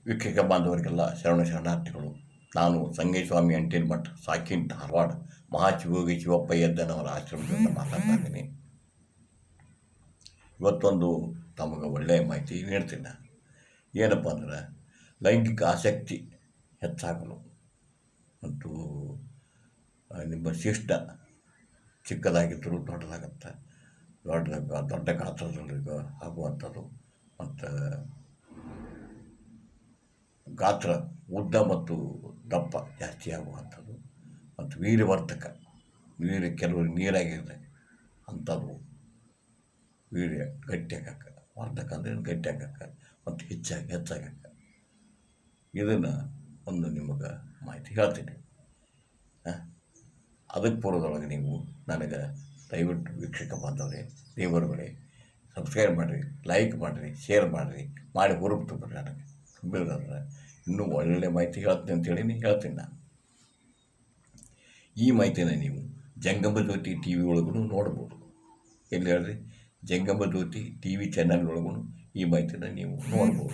ವೀಕ್ಷಕ ಬಾಂಧವರಿಗೆಲ್ಲ ಶರಣ ಶರಣಾರ್ಥಿಗಳು ನಾನು ಸಂಗೇಸ್ವಾಮಿ ಅಂಟೇಲ್ಮಠ್ ಸಾಕಿನ್ ಧಾರವಾಡ ಮಹಾಶಿವಯೋಗಿ ಶಿವಪ್ಪ ಎದ್ದನವರ ಆಶ್ರಮದಿಂದ ಮಾತಾಡ್ತಾ ಇದ್ದೀನಿ ಇವತ್ತೊಂದು ತಮಗೆ ಒಳ್ಳೆಯ ಮಾಹಿತಿ ನೀಡ್ತೀನಿ ನಾನು. ಏನಪ್ಪ ಅಂದ್ರೆ ಲೈಂಗಿಕ ಆಸಕ್ತಿ ಹೆಚ್ಚಾಗಲು ಮತ್ತು ಆ, ನಿಮ್ಮ ಶಿಷ್ಟ ಚಿಕ್ಕದಾಗಿದ್ದರೂ ದೊಡ್ಡದಾಗತ್ತೆ ದೊಡ್ಡ ದೊಡ್ಡ ಗಾತ್ರದಲ್ಲಿ ಆಗುವಂಥದ್ದು ಮತ್ತು ಗಾತ್ರ ಉದ್ದ ಮತ್ತು ದಪ್ಪ ಜಾಸ್ತಿ ಆಗುವಂಥದ್ದು ಮತ್ತು ವೀರ್ಯವರ್ಧಕ ವೀರ್ಯ ಕೆಲವರು ನೀರಾಗಿದೆ ಅಂಥದ್ದು ವೀರ್ಯ ಗಟ್ಟಿ ಆಗಕ್ಕೆ ವರ್ಧಕ ಅಂದರೆ ಗಟ್ಟಿ ಆಗಕ್ಕೆ ಮತ್ತು ಹೆಚ್ಚಾಗಿ ಹೆಚ್ಚಾಗಕ್ಕೆ ಇದನ್ನು ಒಂದು ನಿಮಗೆ ಮಾಹಿತಿ ಹೇಳ್ತೀನಿ ಆ? ಅದಕ್ಕೆ ಪೂರ್ವದೊಳಗೆ ನೀವು ನನಗೆ ದಯವಿಟ್ಟು ವೀಕ್ಷಕ ಬಾಂಧವರೇ ದೇವರುಗಳೇ ಸಬ್ಸ್ಕ್ರೈಬ್ ಮಾಡಿರಿ ಲೈಕ್ ಮಾಡಿರಿ ಶೇರ್ ಮಾಡಿರಿ ಮಾಡಿ ಹುರುಪು ತುಂಬಿರಿ ನನಗೆ ತುಂಬಿದ್ರೆ ಇನ್ನೂ ಒಳ್ಳೆಯ ಮಾಹಿತಿ ಹೇಳ್ತೀನಿ ಅಂತೇಳಿ ಹೇಳ್ತೀನಿ ನಾನು ಈ ಮಾಹಿತಿನ ನೀವು ಜಂಗಮ ಜ್ಯೋತಿ ಟಿ ವಿ ಒಳಗೂ ನೋಡ್ಬೋದು ಎಲ್ಲಿ ಹೇಳ್ರಿ ಜಂಗಮ ಜ್ಯೋತಿ ಟಿ ವಿ ಚಾನಲ್ ಒಳಗೂ ಈ ಮಾಹಿತಿನ ನೀವು ನೋಡ್ಬೋದು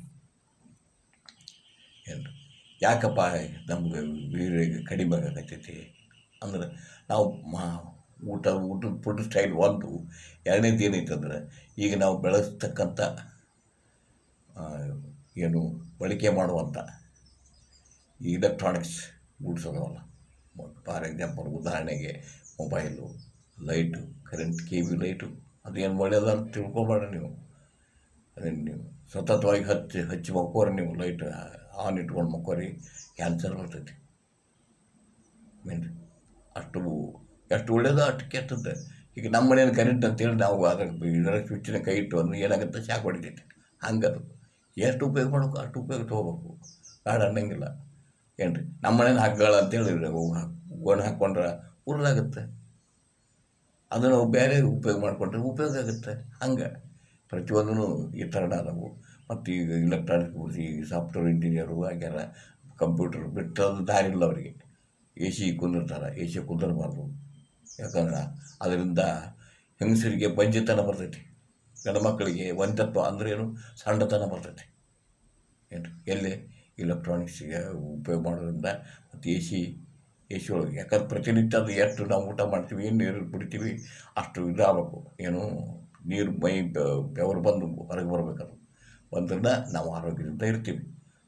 ಏನು ಯಾಕಪ್ಪ ನಮ್ಗೆ ವೀರ್ಯ ಕಡಿಮೆ ಆಗತೈತಿ ಅಂದ್ರೆ ನಾವು ಮಾ ಊಟ ಊಟದ ಫುಡ್ ಸ್ಟೈಲ್ ಒಂದು ಎರಡನೇದು ಏನೈತಂದ್ರೆ ಈಗ ನಾವು ಬೆಳೆಸ್ತಕ್ಕಂಥ ಆ, ಏನು ಬಳಕೆ ಮಾಡುವಂಥ ಈ ಇಲೆಕ್ಟ್ರಾನಿಕ್ಸ್ ಗೂಡ್ಸ್ ಅದಾವಲ್ಲ ಫಾರ್ ಎಕ್ಸಾಂಪಲ್ ಉದಾಹರಣೆಗೆ mobile light current K V light ಅದೇನು ಒಳ್ಳೆಯದ ಅಂತ ತಿಳ್ಕೊಬೇಡ ನೀವು ಅದೇನು ನೀವು ಸತತವಾಗಿ ಹಚ್ಚಿ ಹಚ್ಚಿ ಮಕ್ಕೋರಿ ನೀವು ಲೈಟ್ ಆನ್ ಇಟ್ಕೊಂಡು ಮಕ್ಕೋರಿ ಕ್ಯಾನ್ಸರ್ ಬರ್ತೈತಿ ಮೇನ್ರಿ ಅಷ್ಟು ಎಷ್ಟು ಒಳ್ಳೇದು ಅಷ್ಟು ಕೆಟ್ಟದ್ದು ಈಗ ನಮ್ಮ ಮನೇಲಿ ಕರೆಂಟ್ ಅಂತೇಳಿ ನಾವು ಅದ್ರ ಇದರ ಸ್ವಿಚ್ಚಿನ ಕೈ ಇಟ್ಟು ಅಂದ್ರೆ ಏನಾಗುತ್ತೆ ಶಾಕ್ ಹೊಡಿತೈತಿ ಹಂಗದು ಎಷ್ಟು ಉಪಯೋಗ ಮಾಡ್ಬೇಕು ಅಷ್ಟು ಉಪಯೋಗ ತೊಗೋಬೇಕು ಬೇಡ ಅನ್ನಂಗಿಲ್ಲ ಏನು ರೀ ನಮ್ಮ ಮನೇಲಿ ಹಗ್ಗಳ ಅಂತೇಳಿ ಗೋಣ ಹಾಕ್ಕೊಂಡ್ರೆ ಉರಿದಾಗುತ್ತೆ ಅದು ನಾವು ಬೇರೆ ಉಪಯೋಗ ಮಾಡಿಕೊಂಡ್ರೆ ಉಪಯೋಗ ಆಗುತ್ತೆ ಹಂಗೆ ಪ್ರತಿಯೊಂದೂ ಈ ಥರ ಅದಾವು ಮತ್ತು ಈಗ ಇಲೆಕ್ಟ್ರಾನಿಕ್ ಈ ಸಾಫ್ಟ್ವೇರ್ ಇಂಜಿನಿಯರು ಆಗ್ಯಾರ ಕಂಪ್ಯೂಟರ್ ಬಿಟ್ಟದ್ದು ದಾರಿ ಇಲ್ಲ ಅವರಿಗೆ ಎ ಸಿ ಕುಂದಿರ್ತಾರೆ ಎ ಸಿ ಕುಂದಿರಬಾರ್ದು ಯಾಕಂದ್ರೆ ಅದರಿಂದ ಹೆಂಗಸರಿಗೆ ಬಂಜೆತನ ಬರ್ತೈತಿ ಗಂಡು ಮಕ್ಕಳಿಗೆ ಒಂದತ್ವ ಅಂದ್ರೆ ಏನು ಸಣ್ಣತನ ಬರ್ತೈತಿ ಏನು ಎಲ್ಲಿ ಇಲೆಕ್ಟ್ರಾನಿಕ್ಸಿಗೆ ಉಪಯೋಗ ಮಾಡೋದ್ರಿಂದ ಮತ್ತು ಎ ಸಿ ಎ ಸಿ ಒಳಗೆ ಯಾಕಂದ್ರೆ ಪ್ರತಿನಿತ್ಯ ಅದು ಎಷ್ಟು ನಾವು ಊಟ ಮಾಡ್ತೀವಿ ಏನು ನೀರು ಕುಡಿತೀವಿ ಅಷ್ಟು ಇದಾಗಬೇಕು ಏನು ನೀರು ಮೈ ಬೆ- ಬೆವರು ಬಂದು ಹೊರಗೆ ಬರಬೇಕದು ಬಂದ್ರಿಂದ ನಾವು ಆರೋಗ್ಯದಿಂದ ಇರ್ತೀವಿ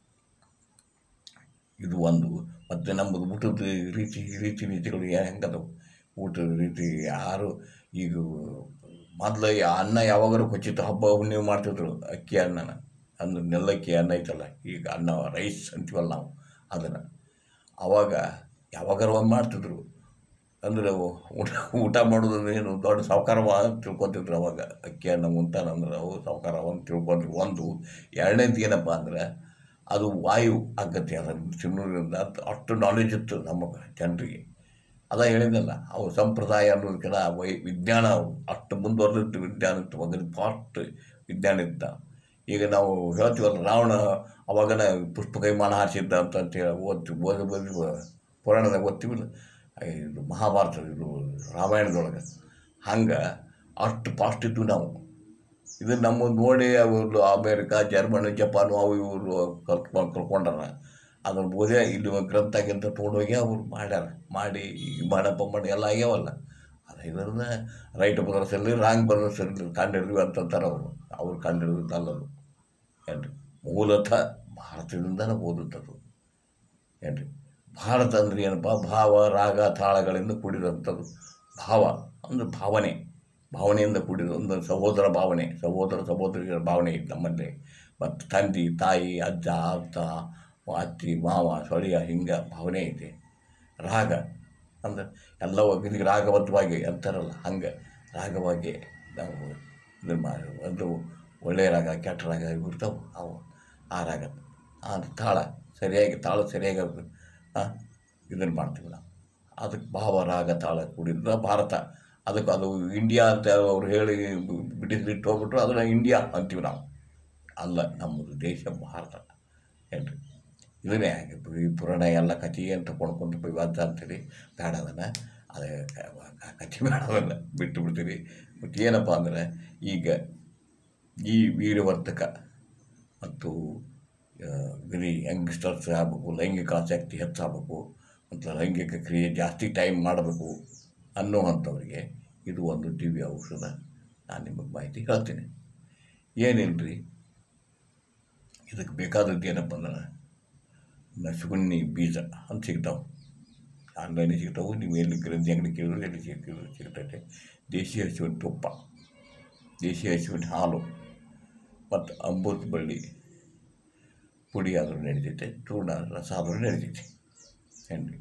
ಇದು ಒಂದು ಮತ್ತು ನಮ್ಮದು ಊಟದ ರೀತಿ ರೀತಿ ನೀತಿಗಳು ಹೆಂಗದವು ಊಟದ ರೀತಿ ಯಾರು ಈಗ ಮೊದಲು ಅನ್ನ ಯಾವಾಗಾರು ಖಚಿತ ಹಬ್ಬ ಹುಣ್ಣಿಮೆ ಮಾಡ್ತಿದ್ರು ಅಕ್ಕಿ ಅನ್ನನ ಅಂದ್ರೆ ನೆಲ್ಲಕ್ಕಿ ಅನ್ನ ಐತಲ್ಲ ಈಗ ಅನ್ನ ರೈಸ್ ಅಂತೀವಲ್ಲ ನಾವು ಅದನ್ನು ಆವಾಗ ಯಾವಾಗಾರು ಒಂದು ಮಾಡ್ತಿದ್ರು ಅಂದರೆ ಊಟ ಊಟ ಮಾಡೋದು ಏನು ದೊಡ್ಡ ಸಾವುಕಾರವ ಅಂತ ತಿಳ್ಕೊತಿದ್ರು ಅವಾಗ ಅಕ್ಕಿ ಅನ್ನ ಉಂತಾನಂದ್ರೆ ಅವು ಸಾವುಕಾರವ ಅಂತ ತಿಳ್ಕೊಂಡ್ರು ಒಂದು ಎರಡನೇದು ಏನಪ್ಪ ಅಂದ್ರೆ ಅದು ವಾಯು ಆಗತ್ತೆ ಅದನ್ನು ತಿನ್ನೋದ್ರಿಂದ ಅಂತ ಅಷ್ಟು ನಾಲೆಜ್ ಇತ್ತು ನಮ್ಮ ಜನರಿಗೆ ಅದ ಹೇಳಿದ್ನಲ್ಲ ಅವು ಸಂಪ್ರದಾಯ ಅನ್ನೋದಕ್ಕೆಲ್ಲ ವೈ ವಿಜ್ಞಾನ ಅಷ್ಟು ಮುಂದುವರೆದಿತ್ತು ವಿಜ್ಞಾನ ಇತ್ತು ಮಗನ ಫಾಸ್ಟ್ ವಿಜ್ಞಾನ ಇದ್ದ ಈಗ ನಾವು ಹೇಳ್ತೀವಲ್ಲ ರಾವಣ ಅವಾಗನ ಪುಷ್ಪ ಕೈಮಾನ ಹಾರಿಸಿದ್ದ ಅಂತ ಅಂತೇಳಿ ಓದ್ತೀವಿ ಓದಿ ಓದಿ ಪುರಾಣದಾಗ ಓದ್ತೀವಲ್ಲ ಇದು ಮಹಾಭಾರತ ಇದು ರಾಮಾಯಣದೊಳಗೆ ಹಂಗೆ ಅಷ್ಟು ಫಾಸ್ಟ್ ಇದ್ವು ನಾವು ಇದು ನಮ್ಮ ನೋಡಿ ಅವರು ಅಮೇರಿಕಾ ಜರ್ಮನಿ ಜಪಾನು ಅವು ಇವರು ಕಲ್ತ್ಕೊಂಡು ಕಲ್ಕೊಂಡಾರ ಅದನ್ನು ಓದೇ ಇಲ್ಲಿ ಗ್ರಂಥಗಿಂತ ತೊಗೊಂಡೋಗಿ ಅವ್ರು ಮಾಡ್ಯಾರ ಮಾಡಿ ಈ ವಿಮಾನ ಪಂಬಣ ಎಲ್ಲ ಆಗ್ಯಾವಲ್ಲ ಅದು ಇದನ್ನ ರೈಟ್ ಬ್ರದರ್ಸ್ ಇರಲಿ ರಾಂಗ್ ಬ್ರದರ್ಸ್ ಇರಲಿ ಕಂಡಿಡ್ರಿ ಅಂತಂತಾರೆ ಅವರು ಅವ್ರು ಕಂಡಿಡಿದಲ್ಲದು ಏನ್ರಿ ಮೂಲತಃ ಭಾರತದಿಂದನೇ ಓದುತ್ತದು ಏನ್ರಿ ಭಾರತ ಅಂದ್ರೆ ಏನಪ್ಪ ಭಾವ ರಾಗ ತಾಳಗಳಿಂದ ಕೂಡಿದಂಥದ್ದು ಭಾವ ಅಂದ್ರೆ ಭಾವನೆ ಭಾವನೆಯಿಂದ ಕೂಡಿದ ಒಂದು ಸಹೋದರ ಭಾವನೆ ಸಹೋದರ ಸಹೋದರಿಯರ ಭಾವನೆ ಇತ್ತು ನಮ್ಮಲ್ಲಿ ಮತ್ತು ತಂದೆ ತಾಯಿ ಅಜ್ಜ ಅತ್ತ ಅತ್ತಿ ಮಾವ ಸೊಳೆಯ ಹಿಂಗೆ ಭಾವನೆ ಐತಿ ರಾಗ ಅಂದ್ರೆ ಎಲ್ಲ ಇದಕ್ಕೆ ರಾಗಬದ್ಧವಾಗಿ ಅಂತಾರಲ್ಲ ಹಂಗೆ ರಾಗವಾಗಿ ನಾವು ಇದನ್ನು ಮಾಡಿ ಒಂದು ಒಳ್ಳೆಯ ರಾಗ ಕೆಟ್ಟ ರಾಗ ಇವು ಇರ್ತಾವೆ ಅವು ಆ ರಾಗ ಆ ತಾಳ ಸರಿಯಾಗಿ ತಾಳ ಸರಿಯಾಗಿ ಇದನ್ನು ಮಾಡ್ತೀವಿ ನಾವು ಅದಕ್ಕೆ ಭಾವ ರಾಗ ತಾಳ ಕೂಡಿದ ಭಾರತ ಅದಕ್ಕೆ ಅದು ಇಂಡಿಯಾ ಅಂತ ಅವ್ರು ಹೇಳಿ ಬ್ರಿಟಿಷ್ ಇಟ್ಟು ಹೋಗ್ಬಿಟ್ರು ಅದನ್ನು ಇಂಡಿಯಾ ಅಂತೀವಿ ನಾವು ಅಲ್ಲ ನಮ್ಮದು ದೇಶ ಭಾರತ ಏನ್ರಿ ಇದನ್ನೇ ಈ ಪುರಾಣ ಎಲ್ಲ ಕಥೆ ಅಂತ ಕೊಂಡ್ಕೊಂಡು ವಿವಾದ ಅಂತೀರಿ ಬೇಡ ಅದನ್ನು ಅದೇ ಕಥೆ ಬೇಡ ಅದನ್ನು ಬಿಟ್ಟು ಬಿಡ್ತೀರಿ ಮತ್ತು ಏನಪ್ಪ ಅಂದರೆ ಈಗ ಈ ವೀರ್ಯವರ್ಧಕ ಮತ್ತು ಆ, ಗರಿ ಯಂಗ್ಸ್ಟರ್ಸ್ ಆಗಬೇಕು ಲೈಂಗಿಕ ಆಸಕ್ತಿ ಹೆಚ್ಚಾಗಬೇಕು ಮತ್ತು ಲೈಂಗಿಕ ಕ್ರಿಯೆ ಜಾಸ್ತಿ ಟೈಮ್ ಮಾಡಬೇಕು ಅನ್ನೋವಂಥವ್ರಿಗೆ ಇದು ಒಂದು ದಿವ್ಯ ಔಷಧ ನಾನು ನಿಮಗೆ ಮಾಹಿತಿ ಹೇಳ್ತೀನಿ ಏನಿಲ್ಲ ಇದಕ್ಕೆ ಬೇಕಾದದ್ದು ಏನಪ್ಪ ಅಂದ್ರೆ ನಸುಗುಣ್ಣಿ ಬೀಜ ಅಂತ ಸಿಗ್ತಾವೆ ಆನ್ಲೈನ್ ಸಿಗ್ತಾವೆ ನೀವು ಎಲ್ಲಿ ಗ್ರಂಥಿ ಅಂಗಡಿ ಕೇಳಿದ್ರು ಎಲ್ಲಿ ಸಿಗ್ತಿದ್ರು ಸಿಗ್ತೈತೆ ದೇಶಿ ಹಸುವಿನ ತುಪ್ಪ ದೇಶಿ ಹಸುವಿನ ಹಾಲು ಮತ್ತು ಅಮೃತ ಬಳ್ಳಿ ಪುಡಿ ಆದರೂ ನಡೀತೈತೆ ಚೂರ್ಣ ರಸ ಆದರೂ ನಡೀತೈತೆ ಹೆಂಡ್ರಿ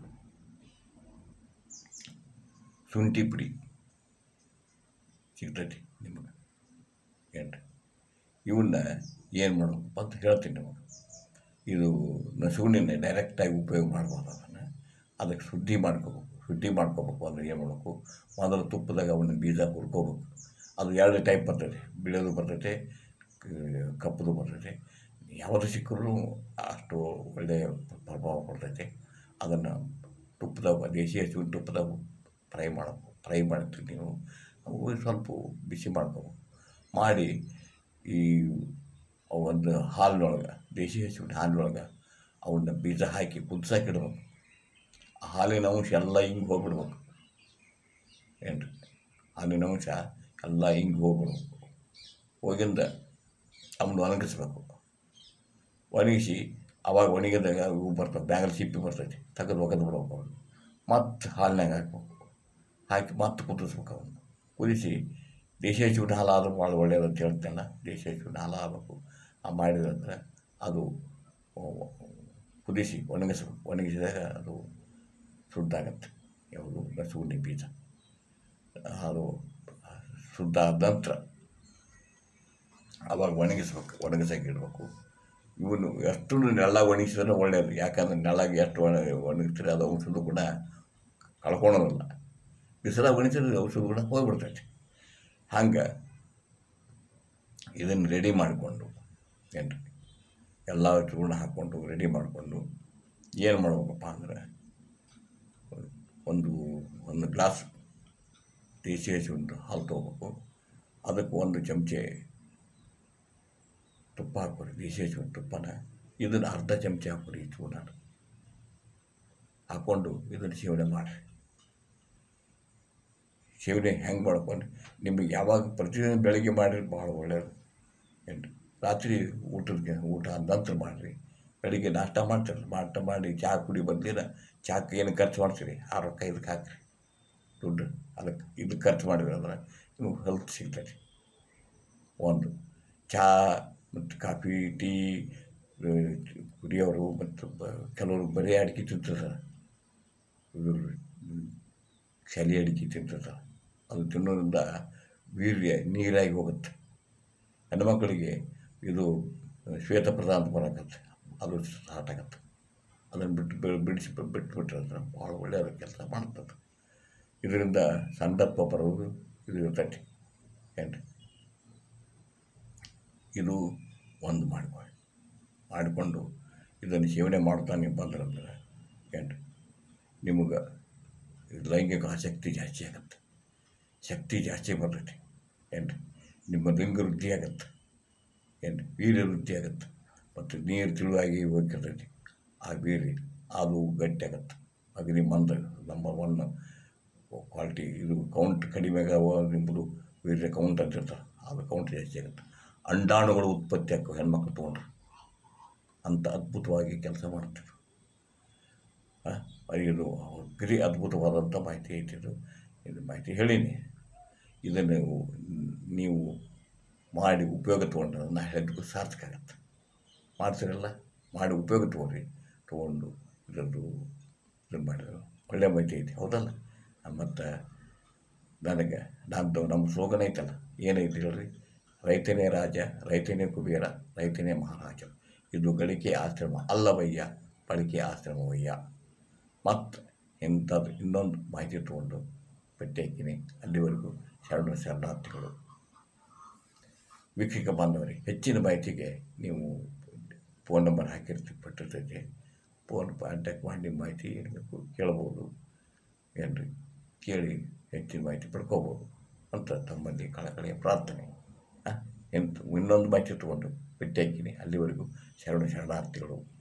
ಶುಂಠಿ ಪುಡಿ ಸಿಗ್ತೈತಿ ನಿಮಗೆ ಏನ್ರಿ ಇವನ್ನ ಏನು ಮಾಡಬೇಕಪ್ಪ ಅಂತ ಹೇಳ್ತೀನಿ ನಿಮಗೆ ಇದು ನಸುಗುಣಿನ ಡೈರೆಕ್ಟಾಗಿ ಉಪಯೋಗ ಮಾಡ್ಬೋದು ಅದನ್ನು ಅದಕ್ಕೆ ಶುದ್ಧಿ ಮಾಡ್ಕೋಬೇಕು ಶುದ್ಧಿ ಮಾಡ್ಕೋಬೇಕು ಅಂದ್ರೆ ಏನು ಮಾಡಬೇಕು ಮೊದಲು ತುಪ್ಪದಾಗ ಅವನ್ನ ಬೀಜ ಹುರ್ಕೋಬೇಕು ಅದು ಎರಡು ಟೈಪ್ ಬರ್ತೈತೆ ಬಿಳಿಯೋದು ಬರ್ತೈತೆ ಕ- ಕಪ್ಪದು ಬರ್ತೈತೆ ಯಾವುದು ಸಿಕ್ಕರೂ ಅಷ್ಟು ಒಳ್ಳೆಯ ಪ್ರಭಾವ ಕೊಡ್ತೈತೆ ಅದನ್ನು ತುಪ್ಪದಾಗ ದೇಶಿ ಹಸುವಿನ ತುಪ್ಪದಾಗ ಫ್ರೈ ಮಾಡಬೇಕು ಫ್ರೈ ಮಾಡ್ತೀವಿ ನೀವು ಅವು ಸ್ವಲ್ಪ ಬಿಸಿ ಮಾಡ್ಕೋಬೇಕು ಮಾಡಿ ಈ ಒಂದು ಹಾಲಿನೊಳಗೆ ದೇಶಿ ಹಸುವಿನ ಹಾಲಿನೊಳಗೆ ಅವನ್ನ ಬೀಜ ಹಾಕಿ ಕುದಿಸಾಕಿಡ್ಬೇಕು ಆ ಹಾಲಿನ ಅಂಶ ಎಲ್ಲ ಹಿಂಗೆ ಹೋಗ್ಬಿಡ್ಬೇಕು ಏನು ರೀ ಹಾಲಿನ ಅಂಶ ಎಲ್ಲ ಹಿಂಗೆ ಹೋಗ್ಬಿಡ್ಬೇಕು ಹೋಗಿಂದ ಅವನ್ನ ಒಣಗಿಸ್ಬೇಕು ಒಣಗಿಸಿ ಅವಾಗ ಒಣಗಿದಾಗ ಇವು ಬರ್ತವೆ ಬ್ಯಾಗಲ್ಲಿ ಸಿಪ್ಪಿ ಬರ್ತೈತಿ ತೆಗೆದು ಒಗೆದು ಬಿಡ್ಬೇಕು ಅವನು ಮತ್ತು ಹಾಲಿನಾಗ ಹಾಕ್ಬೇಕು ಹಾಕಿ ಮತ್ತೆ ಕುದಿಸ್ಬೇಕು ಅವನು ಕುದಿಸಿ ದೇಶಿ ಹಸುವಿನ ಹಾಲು ಆದರೂ ಭಾಳ ಒಳ್ಳೆಯದು ಅಂತ ಹೇಳ್ತೇನೆ ದೇಶಿ ಹಸುವಿನ ಹಾಲು ಆಗಬೇಕು ಆ ಮಾಡಿದಂದ್ರೆ ಅದು ಕುದಿಸಿ ಒಣಗಿಸ್ಬೇಕು ಒಣಗಿಸಿದಾಗ ಅದು ಶುದ್ಧ ಆಗತ್ತೆ ಯಾವುದು ನಸುಗುಂಡಿ ಬೀಜ ಅದು ಶುದ್ಧ ಆದ ನಂತರ ಅವಾಗ ಒಣಗಿಸ್ಬೇಕು ಒಣಗಿಸಕ್ಕೆ ಇಡಬೇಕು ಇವನು ಎಷ್ಟು ನೆಲ ಒಣಗಿಸಿದ್ರೆ ಒಳ್ಳೆಯದು ಯಾಕಂದ್ರೆ ನೆಲಗೆ ಎಷ್ಟು ಒಣ ಒಣಗಿಸ್ತಾರೆ ಅದು ಔಷಧ ಗುಣ ಕಳ್ಕೊಳೋದಿಲ್ಲ ಬಿಸಿಲಾಗ ಒಣಗಿಸಿದ್ರೆ ಔಷಧ ಗುಣ ಹೋಗ್ಬಿಡ್ತೈತಿ ಹಂಗೆ ಇದನ್ನು ರೆಡಿ ಮಾಡಿಕೊಂಡು ಏನು ಎಲ್ಲ ಚೂರ್ಣ ಹಾಕ್ಕೊಂಡು ರೆಡಿ ಮಾಡಿಕೊಂಡು ಏನು ಮಾಡ್ಬೇಕಪ್ಪ ಅಂದ್ರೆ ಒಂದು ಒಂದು ಗ್ಲಾಸ್ ದೇಸಿ ಹಸುವಿನ ಹಾಲು ತೊಗೋಬೇಕು ಅದಕ್ಕೆ ಒಂದು ಚಮಚೆ ತುಪ್ಪ ಹಾಕ್ಕೊಡಿ ದೇಸಿ ಹಸುವಿನ ತುಪ್ಪನ ಇದನ್ನು ಅರ್ಧ ಚಮಚ ಹಾಕ್ಕೊಡಿ ಈ ಚೂರ್ಣ ಹಾಕ್ಕೊಂಡು ಇದನ್ನು ಸೇವನೆ ಮಾಡಿರಿ ಸೇವನೆ ಹೆಂಗೆ ಮಾಡ್ಕೊಂಡು ನಿಮಗೆ ಯಾವಾಗ ಪ್ರತಿದಿನ ಬೆಳಗ್ಗೆ ಮಾಡಿರಿ ಭಾಳ ಒಳ್ಳೆಯದು ಏನು ರಾತ್ರಿ ಊಟದ ಊಟ ಆದ ನಂತರ ಮಾಡಿರಿ ಬೆಳಿಗ್ಗೆ ನಾಷ್ಟ ಮಾಡ್ತೀರಿ ನಾಷ್ಟ ಮಾಡಿ ಚಹಾ ಕುಡಿ ಬಂದಿರ ಚಾಕ್ಕೆ ಏನು ಖರ್ಚು ಮಾಡ್ತೀರಿ ಆ ರೊಕ್ಕ ಇದಕ್ಕೆ ಹಾಕಿರಿ ದುಡ್ಡು ಅದಕ್ಕೆ ಇದಕ್ಕೆ ಖರ್ಚು ಮಾಡಿದ್ರೆ ಅಂದ್ರೆ ನಿಮಗೆ ಹೆಲ್ತ್ ಸಿಗ್ತೈತಿ ಒಂದು ಚಹಾ ಮತ್ತು ಕಾಫಿ ಟೀ ಆ, ಕುಡಿಯೋರು ಮತ್ತು ಬ ಕೆಲವರು ಬರೀ ಅಡಿಕೆ ತಿಂತಿರ್ತಾರೆ ಇದು ಚಳಿ ಅಡಿಕೆ ತಿಂತಿರ್ತಾರೆ ಅದು ತಿನ್ನೋದ್ರಿಂದ ವೀರ್ಯ ನೀರಾಗಿ ಹೋಗುತ್ತೆ ಹೆಣ್ಮಕ್ಳಿಗೆ ಇದು ಶ್ವೇತಪ್ರಧ ಅಂತ ಬರಕತ್ತೆ ಅದು ಸ್ಟಾರ್ಟ್ ಆಗತ್ತೆ ಅದನ್ನು ಬಿಟ್ಟು ಬಿ- ಬಿಡಿಸಿ ಬಿಟ್ಬಿಟ್ರೆ ಅಂದ್ರೆ ಭಾಳ ಒಳ್ಳೆಯದು ಕೆಲಸ ಮಾಡ್ತದೆ ಇದರಿಂದ ಸಂದರ್ಭ ಬರೋದು ಇದು ಇರ್ತೈತಿ ಏನು ಇದು ಒಂದು ಮಾಡ್ಕೊಳ್ಳಿ ಮಾಡಿಕೊಂಡು ಇದನ್ನು ಸೇವನೆ ಮಾಡ್ತಾ ನೀವು ಬಂದ್ರಂದ್ರೆ ಏನು ನಿಮಗೆ ಲೈಂಗಿಕ ಆಸಕ್ತಿ ಜಾಸ್ತಿ ಆಗುತ್ತೆ ಶಕ್ತಿ ಜಾಸ್ತಿ ಬರ್ತೈತಿ ಏನು ನಿಮ್ಮ ಲಿಂಗ ವೃದ್ಧಿ ಆಗತ್ತೆ ಏನು ವೀರ್ಯ ವೃದ್ಧಿ ಆಗತ್ತೆ ಮತ್ತು ನೀರು ತಿಳಿವಾಗಿ ಹೋಗಿರ್ತೈತಿ ಆ ವೀರ್ಯ ಅದು ಗಟ್ಟಿ ಆಗತ್ತೆ ಅಗ್ನಿ ಮಂದ ನಂಬರ್ ಒನ್ ಕ್ವಾಲಿಟಿ ಇದು ಕೌಂಟ್ ಕಡಿಮೆ ಆಗವ ನಿಮ್ಮದು ವೀರ್ಯ ಕೌಂಟ್ ಅಂತ ಇರ್ತಾರೆ ಅದು ಕೌಂಟ್ ಜಾಸ್ತಿ ಆಗುತ್ತೆ ಅಂಡಾಣುಗಳು ಉತ್ಪತ್ತಿ ಆಕ್ಕವು ಹೆಣ್ಮಕ್ಳು ತೊಗೊಂಡ್ರೆ ಅಂಥ ಅದ್ಭುತವಾಗಿ ಕೆಲಸ ಮಾಡ್ತಾರೆ ಆ, ಇದು ಗರಿ ಅದ್ಭುತವಾದಂಥ ಮಾಹಿತಿ ಐತಿ ಇದು ಇದು ಮಾಹಿತಿ ಹೇಳೀನಿ ಇದನ್ನು ನೀವು ಮಾಡಿ ಉಪಯೋಗ ತೊಗೊಂಡ್ರೆ ನಾ ಹೇಳಿದ್ದಕ್ಕೂ ಸಾರ್ಥಕ ಆಗತ್ತೆ ಮಾಡ್ತೀರಲ್ಲ ಮಾಡಿ ಉಪಯೋಗ ತೊಗೊಳ್ರಿ ತೊಗೊಂಡು ಇದರದ್ದು ಇದನ್ನು ಮಾಡಿದ್ರು ಒಳ್ಳೆಯ ಮಾಹಿತಿ ಐತಿ ಹೌದಲ್ಲ ಮತ್ತು ನನಗೆ ನಂದು ನಮ್ಮ ಸ್ಲೋಗನ್ ಐತಲ್ಲ ಏನೈತಿ ಹೇಳ್ರಿ ರೈತನೇ ರಾಜ ರೈತನೇ ಕುಬೇರ ರೈತನೇ ಮಹಾರಾಜ ಇದು ಗಳಿಕೆ ಆಶ್ರಮ ಅಲ್ಲವಯ್ಯ ಬಳಕೆ ಆಶ್ರಮವಯ್ಯ ಮತ್ತು ಇಂಥದ್ದು ಇನ್ನೊಂದು ಮಾಹಿತಿ ತೊಗೊಂಡು ಭೇಟಿ ಹಾಕಿನಿ ಅಲ್ಲಿವರೆಗೂ ಶರಣ ಶರಣಾರ್ಥಿಗಳು ವೀಕ್ಷಕ ಬಾಂಧವರಿಗೆ ಹೆಚ್ಚಿನ ಮಾಹಿತಿಗೆ ನೀವು ಫೋನ್ ನಂಬರ್ ಹಾಕಿರ್ತೀವಿ ಪಟ್ಟಿರ್ತೈತೆ ಫೋನ್ ಕಾಂಟ್ಯಾಕ್ಟ್ ಮಾಡಿ ಮಾಹಿತಿ ಏನು ಬೇಕು ಕೇಳ್ಬೋದು ಏನು ರೀ ಕೇಳಿ ಹೆಚ್ಚಿನ ಮಾಹಿತಿ ಪಡ್ಕೋಬೋದು ಅಂತ ತಮ್ಮಲ್ಲಿ ಕಳಕಳಿಯ ಪ್ರಾರ್ಥನೆ ಆ, ಎಂತ ಇನ್ನೊಂದು ಮಾಹಿತಿ ತೊಗೊಂಡು ಭೇಟಿ ಹಾಕಿನಿ ಅಲ್ಲಿವರೆಗೂ ಶರಣ ಶರಣಾರ್ಥಿಗಳು